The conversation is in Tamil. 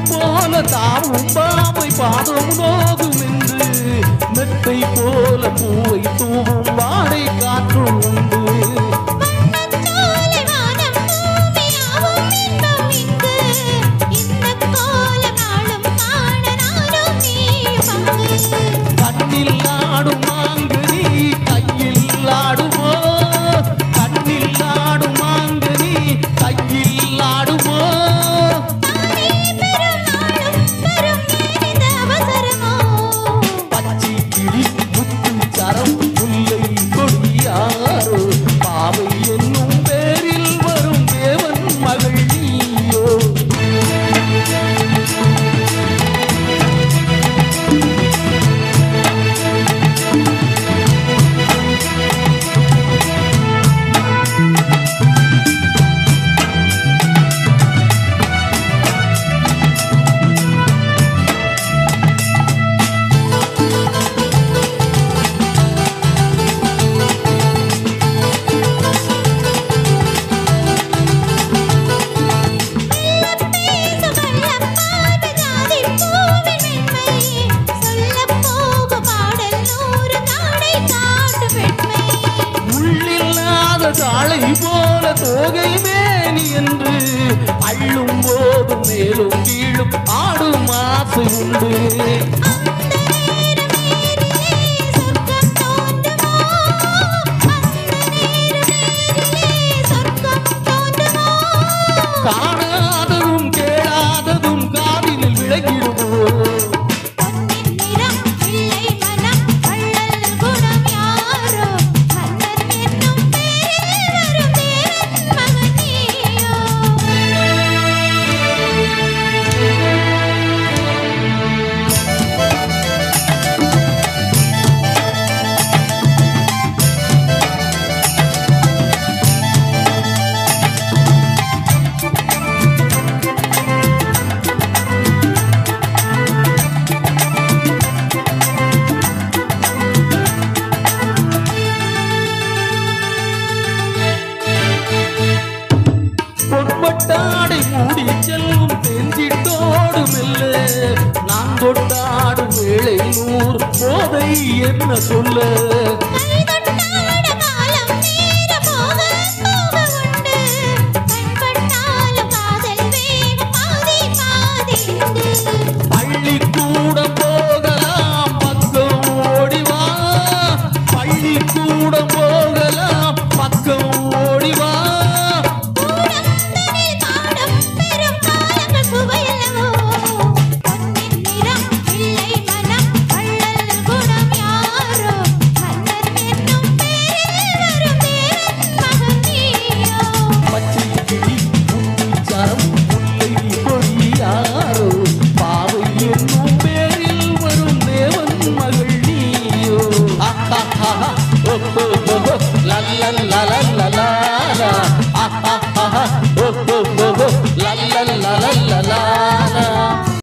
போல தாவும் பாவை பாதம் நோகும் என்று மெத்தை போல பூவை தூவும் வாடை காற்றும் உண்டு வண்ணச்சோலை வானம் பூமியாவும் இன்பம் இங்கு. இந்தக் கோலம் நாளும் காண நானும் நீயும் அங்கு. கண்ணில் ஆடும் மாங்கனி கையில் ஆடுமோ கண்ணில் ஆடும் மாங்கனி கையில் ஆடுமோ தானே பெரும் நாளும் பெரும் ஏன் இந்த அவசரமோ? பச்சை கிளி முத்து சரம் முல்லை கொடியாரோ பாவை என்னும் பேரில் வரும் தேவன் மகள் நீயோ பேசு வள்ளப் பார்வை ஜாதிப் பூவின் மென்மை. சொல்லப் போகும் பாடல் நூறு நாடை காட்டும் வெண்மை. உள்ளில்லாத தாளை போல தோகை மேனி என்று அள்ளும் போதும் மேலும் கீழும் ஆடும் ஆசை உண்டு அந்த நேரம் நேரிலே சொர்க்கம் தோன்றுமோ? அந்த நேரம் நேரிலே சொர்க்கம் தோன்றுமோ? காணாததும் கேளாததும் காதினில் விளக்கிடுமோ பொன்னின் நிறம் பிள்ளை மனம் வள்ளல் குணம் யாரோ மன்னன் என்னும் பேரில் வரும் தேவன் மகன் நீயோ பொன்வட்டாடை மூடி செல்லும் தெஞ்சிட்டோடு மெல்ல நான் கொண்டாடும் வேளை நூறு போதை என்ன சொல்ல